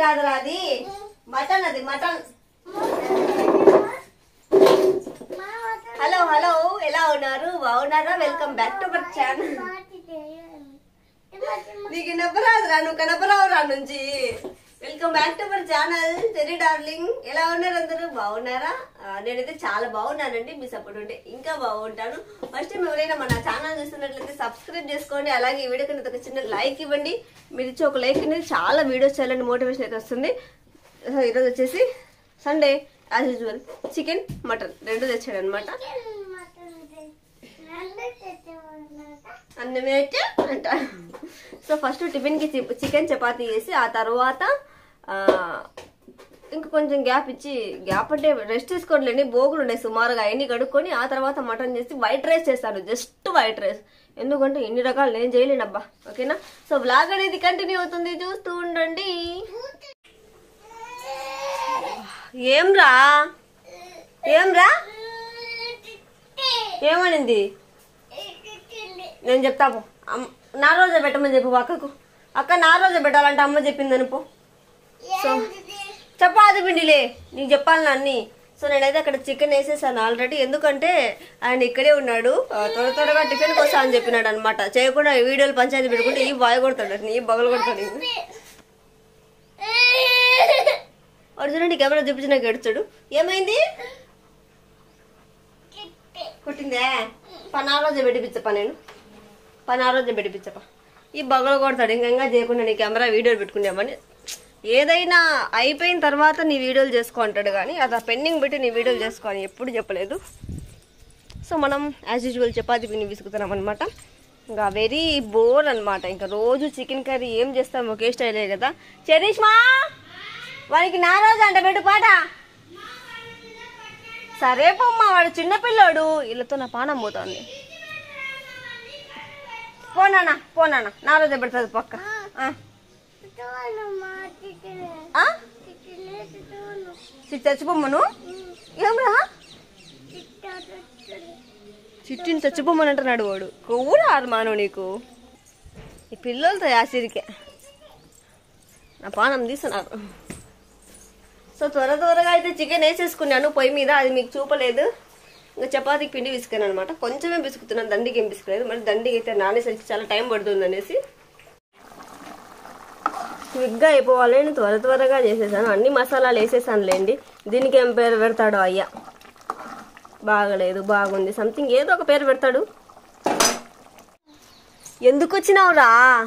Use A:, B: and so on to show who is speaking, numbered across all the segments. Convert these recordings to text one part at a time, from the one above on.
A: కాదురా అది మటన్ అది మటన్ హలో హలో ఎలా ఉన్నారు బాగున్నారా welcome back to our channel నీకు నవ్వరాదురా నువ్వు కనపరావు రా నుంచి welcome back to our channel తెరీ డార్లింగ్ ఎలా ఉన్నారు అందరూ బాగున్నారా ఆ, నేనైతే చాలా బాగున్నానండి మీ సపోర్ట్ ఉంటే ఇంకా బాగుంటాను ఫస్ట్ టైం ఎవరైనా మన ఛానల్ చూస్తున్నట్లయితే సబ్స్క్రైబ్ చేసుకోండి అలాగే ఈ వీడియో కింద ఒక చిన్న లైక్ ఇవ్వండి మీరు ఇచ్చే ఒక లైక్ అనేది చాలా వీడియోస్ చేయాలని మోటివేషన్ అయితే వస్తుంది సో ఈరోజు వచ్చేసి Sunday as usual chicken mutton రెండు తెచ్చాడు అనమాట అన్నమే అయితే అంట సో ఫస్ట్ టిఫిన్కి చికెన్ చపాతీ చేసి ఆ తర్వాత ఆ, ఇంక కొంచెం గ్యాప్ ఇచ్చి గ్యాప్ అంటే రెస్ట్ తీసుకోవట్లేండి బోగులు ఉన్నాయి సుమారుగా అవన్నీ కడుక్కొని ఆ తర్వాత మటన్ చేసి వైట్ రైస్ చేస్తాను జస్ట్ వైట్ రైస్ ఎందుకంటే ఇన్ని రకాలు నేను చేయలేను అబ్బా ఓకేనా సో బ్లాగ్ అనేది కంటిన్యూ అవుతుంది చూస్తూ ఉండండి ఏం రా ఏం రా ఏమనింది నేను చెప్తాపు నా రోజే పెట్టమని చెప్పు అక్కకు అక్క నా రోజే పెట్టాలంటే అమ్మ చెప్పింది అనుకో సో చపాతి పిండిలే నీకు చెప్పాలి అన్ని సో నేనైతే అక్కడ చికెన్ వేసేసాను ఆల్రెడీ ఎందుకంటే ఆయన ఇక్కడే ఉన్నాడు ఆ, త్వర త్వరగా టిఫిన్ కోసం అని చెప్పినాడు అనమాట చేయకుండా ఈ వీడియోలు పంచాయతీ పెట్టుకుంటే ఈ బాయ్ కొడతాడు నీ బగలు కొడతాడు వాడు చూడండి కెమెరా చూపించి నాకు ఎడుచాడు ఏమైంది కొట్టిందే పని ఆ రోజే పెట్టిపించపా నేను పని ఆ రోజే పెట్టిపించపా ఈ బగలు కొడతాడు ఇంకా చేయకుండా నీ కెమెరా వీడియోలు పెట్టుకున్నామని ఏదైనా అయిపోయిన తర్వాత నీ వీడియోలు చేసుకో అంటాడు కానీ అది పెండింగ్ పెట్టి నీ వీడియోలు చేసుకో అని ఎప్పుడు చెప్పలేదు సో మనం యాజ్ యూజువల్ చపాతి పిండి విసుకుతున్నాం అనమాట ఇంకా వెరీ బోర్ అన్నమాట ఇంకా రోజు చికెన్ కర్రీ ఏం చేస్తాం ఒకే స్టైలే కదా చరిష్మా వానికి నా రోజు అంట పెట్టు పాట సరే పొమ్మ వాడు చిన్నపిల్లోడు వీళ్ళతో నా పానం పోతుంది పోనానా పోనానా నా రోజే పెడుతుంది పక్క ఆ. ఆ? చిట్టి చచ్చిపోమ్మను ఏమ్రా చిట్టిని చచ్చిపోమ్మని అంటున్నాడు వాడు కొవ్వు రాదు మానవు నీకు ఈ పిల్లలతో యాసిరికే నా పానం తీస్తున్నారు సో త్వర త్వరగా అయితే చికెన్ వేసేసుకున్నాను పొయ్యి మీద అది మీకు చూపలేదు ఇంకా చపాతీకి పిండి విసుకాను అనమాట కొంచెమే బిసుకుతున్నాను దండికి ఏం బిసుకలేదు మరి దండికి అయితే నానేసరికి చాలా టైం పడుతుంది అనేసి క్విక్గా అయిపోవాలని త్వర త్వరగా చేసేసాను అన్ని మసాలాలు వేసేసాను లేండి దీనికి ఏం పేరు పెడతాడో అయ్యా బాగలేదు బాగుంది సంథింగ్ ఏదో ఒక పేరు పెడతాడు ఎందుకు వచ్చినావురా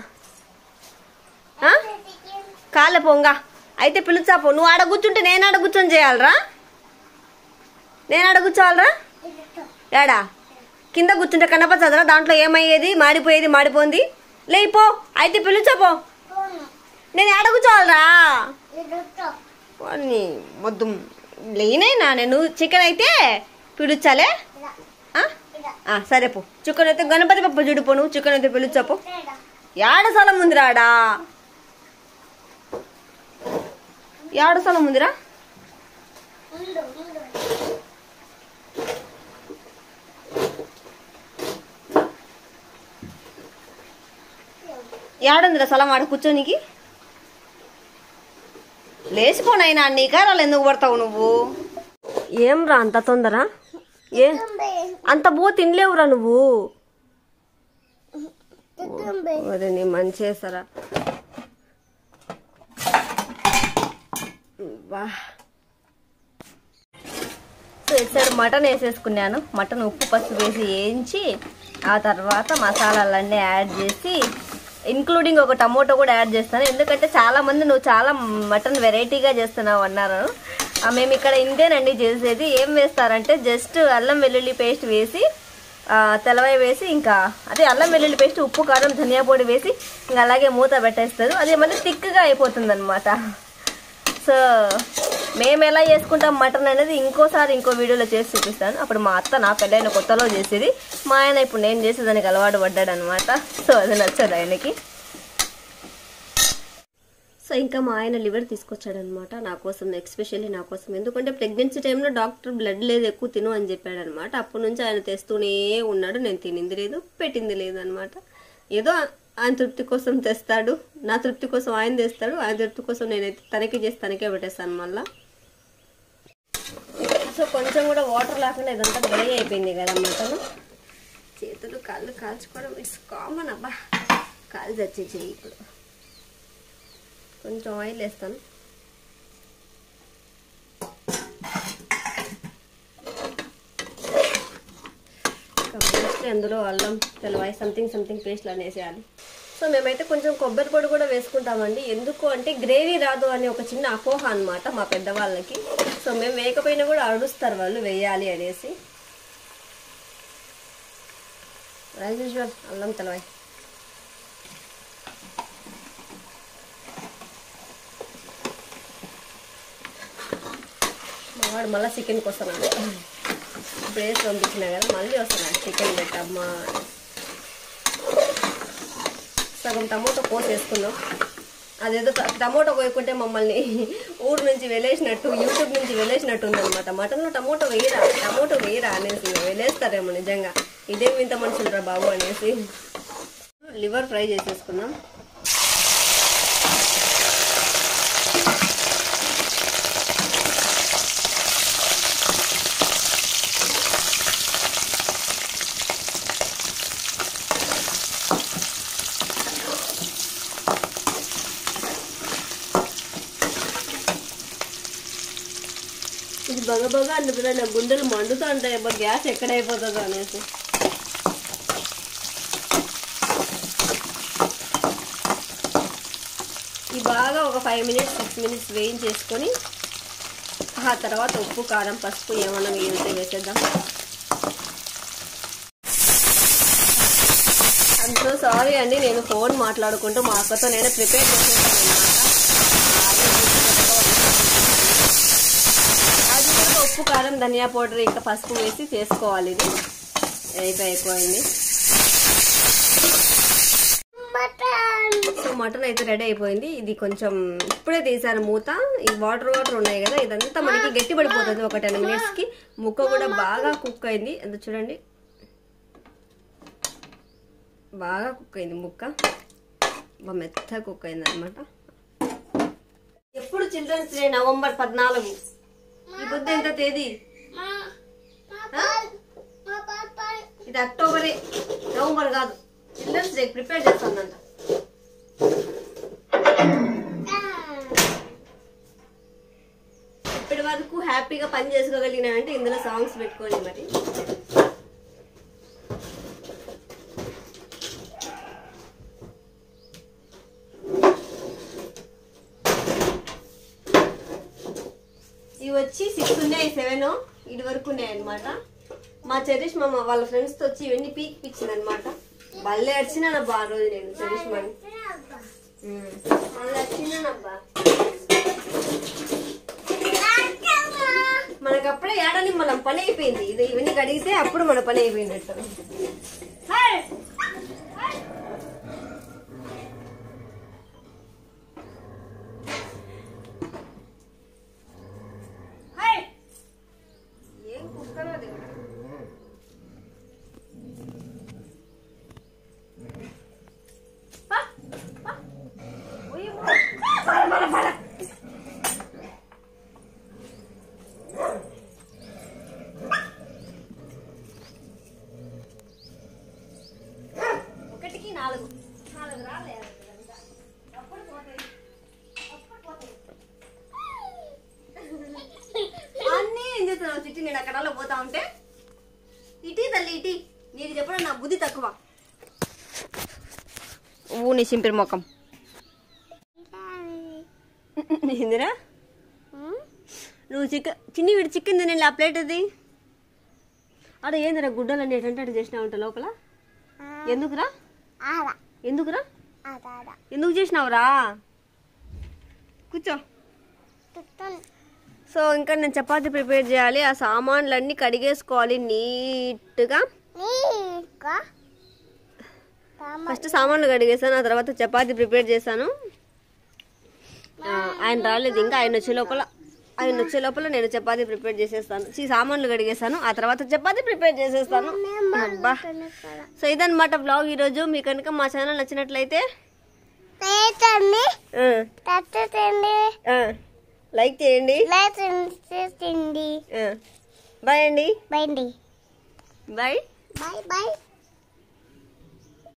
A: ఆ? కాళ్ళ పొంగ అయితే పిలుచాపో నువ్వు ఆడ కూర్చుంటే నేను ఆడ కూర్చొని చేయాలరా నేను ఆడ కూర్చోవాలరా ఏడా కింద కూర్చుంటే కనపచ్చదరా దాంట్లో ఏమయ్యేది మాడిపోయేది మాడిపోంది లేపో అయితే పిలుచాపో నేను ఆడ కూర్చోవాలరా పోనీ వద్దు లేనైనా నేను చికెన్ అయితే పిలుచాలే ఆ? ఆ, సరే పో చికెన్ అయితే గణపతి పప్పు చూడిపో నువ్వు చికెన్ అయితే పిలుచాపో ఏడ స్థలం ఉంది రాడా ఏడ స్థలం ఉందిరా ఏడుందిరా స్థలం ఆడ కూర్చోనికి లేచిపోనైనా నీ కారాలు ఎందుకు పడతావు నువ్వు ఏం రా అంత తొందర ఏ అంత బో తినలేవురా నువ్వు మరి నీ మంచి చేస్తారా వా సో ఇటు మటన్ వేసేసుకున్నాను మటన్ ఉప్పు పసుపు వేసి వేయించి ఆ తర్వాత మసాలాలన్నీ యాడ్ చేసి ఇంక్లూడింగ్ ఒక టమోటో కూడా యాడ్ చేస్తాను ఎందుకంటే చాలా మంది నువ్వు చాలా మటన్ వెరైటీగా చేస్తున్నావు అన్నారు ఆ, మేము ఇక్కడ ఇంతేనండి చేసేది ఏం వేస్తారంటే జస్ట్ అల్లం వెల్లుల్లి పేస్ట్ వేసి ఆ, తెల్లవాయి వేసి ఇంకా అదే అల్లం వెల్లుల్లి పేస్ట్ ఉప్పు కారం ధనియా పొడి వేసి ఇంకా అలాగే మూత పెట్టేస్తారు అదే మళ్ళీ థిక్గా అయిపోతుంది అనమాట సో మేము ఎలా చేసుకుంటాం మటన్ అనేది ఇంకోసారి ఇంకో వీడియోలో చేసి చూపిస్తాను అప్పుడు మా అత్త నా పెళ్ళైన కొత్తలో చేసేది మా ఆయన ఇప్పుడు నేను చేసేదానికి అలవాటు పడ్డాడు అనమాట సో అది నచ్చదు ఆయనకి సో ఇంకా మా ఆయన లివర్ తీసుకొచ్చాడు అనమాట నా కోసం ఎక్స్పెషల్లీ నా కోసం ఎందుకంటే ప్రెగ్నెన్సీ టైంలో డాక్టర్ బ్లడ్ లేదు ఎక్కువ తిను అని చెప్పాడు అనమాట అప్పటి నుంచి ఆయన తెస్తూనే ఉన్నాడు నేను తినింది లేదు పెట్టింది లేదు అనమాట ఏదో
B: ఆయన తృప్తి కోసం తెస్తాడు నా తృప్తి కోసం ఆయన తెస్తాడు ఆయన తృప్తి కోసం నేనైతే తనకే చేసి తనకే పెట్టేస్తాను మళ్ళా సో కొంచెం కూడా వాటర్ లేకుండా ఇదంతా డ్రై అయిపోయింది కదా మటన్ చేతులు కాళ్ళు కాల్చుకోవడం ఇట్స్ కామన్ అబ్బా కాళ్ళు చచ్చేసాయి ఇప్పుడు కొంచెం ఆయిల్ వేస్తాను మోస్ట్లీ అందులో అల్లం తెలవాయి సంథింగ్ సంథింగ్ పేస్ట్లు అనేసేయాలి సో మేమైతే కొంచెం కొబ్బరి పొడి కూడా వేసుకుంటామండి ఎందుకు అంటే గ్రేవీ రాదు అనే ఒక చిన్న అపోహ అనమాట మా పెద్దవాళ్ళకి సో మేము వేయకపోయినా కూడా అడుస్తారు వాళ్ళు వేయాలి అనేసి యాజ్ యూజువల్ అల్లం తెలవాయి మా వాడు మళ్ళీ చికెన్కి వస్తున్నాడు ఇప్పుడు వేసి పంపించినా కదా మళ్ళీ వస్తున్నాడు చికెన్ పెట్టమ్మా సగం టమోటో కోసి వేసుకున్నాం అదేదో ట- టమోటో కోయకుంటే మమ్మల్ని ఊరు నుంచి వెళ్ళేసినట్టు యూట్యూబ్ నుంచి వెళ్ళేసినట్టు ఉందన్నమాట మటన్లో టమోటో వేయరా టమోటో వేయరా అనేసి వెళ్ళేస్తారేమో నిజంగా ఇదేం ఇంత మనుషులరా బాబు అనేసి లివర్ ఫ్రై చేసేసుకున్నాం ఇది బగ బగ అనిపిదా నా గుండెలు మండుతూ ఉంటాయి అబ్బా గ్యాస్ ఎక్కడ అయిపోతుందో అనేసి ఈ బాగా ఒక ఫైవ్ మినిట్స్ సిక్స్ మినిట్స్ వేయించేసుకొని ఆ తర్వాత ఉప్పు కారం పసుపు ఏమన్నా మిగిలితే వేసేద్దాం ఐమ్ సో సారీ అండి నేను ఫోన్ మాట్లాడుకుంటూ మా అక్కతో నేను ప్రిపేర్ చేసేసాను అది కూడా ఉప్పు కారం ధనియా పౌడర్ ఇంకా పసుపు వేసి చేసుకోవాలి ఇది అయిపోయి అయిపోయింది సో మటన్ అయితే రెడీ అయిపోయింది ఇది కొంచెం ఇప్పుడే తీసాను మూత ఈ వాటర్ వాటర్ ఉన్నాయి కదా ఇదంతా మనకి గట్టి పడిపోతుంది ఒక టెన్ మినిట్స్ కి ముక్క కూడా బాగా కుక్ అయింది అది చూడండి బాగా కుక్ అయింది ముక్క బాగా మెత్తగా కుక్ అయింది అనమాట ఎప్పుడు చిల్డ్రన్స్ డే నవంబర్ పద్నాలుగు ఈ బుద్ధి ఎంత తేదీ ఆ? ఇది అక్టోబరే నవంబర్ కాదు చిల్డ్రన్స్ డే ప్రిపేర్ చేస్తుందంట ఇప్పటి వరకు హ్యాపీగా పని చేసుకోగలిగినా అంటే ఇందులో సాంగ్స్ పెట్టుకోండి మరి ఇవి వచ్చి సిక్స్ ఉన్నాయి సెవెన్ ఇది వరకు ఉన్నాయి అనమాట మా చరిష్ మామ వాళ్ళ ఫ్రెండ్స్ తో వచ్చి ఇవన్నీ పీక్ పిచ్చింది అనమాట భలే అడిచినానబ్బా ఆ రోజు నేను చరిష్ మాని భలే అడిచినానబ్బా మనకు అప్పుడే ఏడాది మనం పని అయిపోయింది ఇది ఇవన్నీ కడిగితే అప్పుడు మన పని అయిపోయినట్టు ఏం కుక్కనో దేవుడా. పా, పా. ఉయ్యమ్మ. పడ, పడ, పడ. ఒకటికి నాలుగు నాలుగు రాలే అప్పుడు పోతాయి అప్పుడు పోతాయి అన్నీ ఏం చేస్తున్నావు చిట్టి నేను అక్కడ పోతా ఉంటే ఇటీ తల్లి ఇటీ నీకు చెప్పడం నా బుద్ధి తక్కువ ఊ నీ సింపిరి మొఖం ఏందిరా నువ్వు చికెన్ చిన్ని వీడి చికెన్ తినే ఆ ప్లేట్ అది ఆడ ఏందిరా గుడ్డలు అన్ని ఎటంటే అటు చేసినా ఉంటా లోపల ఎందుకురా ఎందుకురా ఎందుకు చేసినావురా కూర్చో సో ఇంకా నేను చపాతీ ప్రిపేర్ చేయాలి ఆ సామాన్లన్నీ కడిగేసుకోవాలి నీట్గా ఫస్ట్ సామాన్లు కడిగేసాను ఆ తర్వాత చపాతీ ప్రిపేర్ చేశాను ఆ, ఆయన రాలేదు ఇంకా ఆయన వచ్చే లోపల ఆయన వచ్చే లోపల నేను చపాతీ ప్రిపేర్ చేసేస్తాను ఈ సామాన్లు కడిగేస్తాను ఆ తర్వాత చపాతీ ప్రిపేర్ చేసేస్తాను అబ్బా సో ఇదన్నమాట బ్లాగ్ ఈరోజు మీకు కనుక మా ఛానల్ నచ్చినట్లయితే ఆ, ఆ, లైక్ చేయండి
C: తిండి
B: ఆ, బాయ్ అండి
C: బైండి
B: బాయ్
C: బాయ్ బాయ్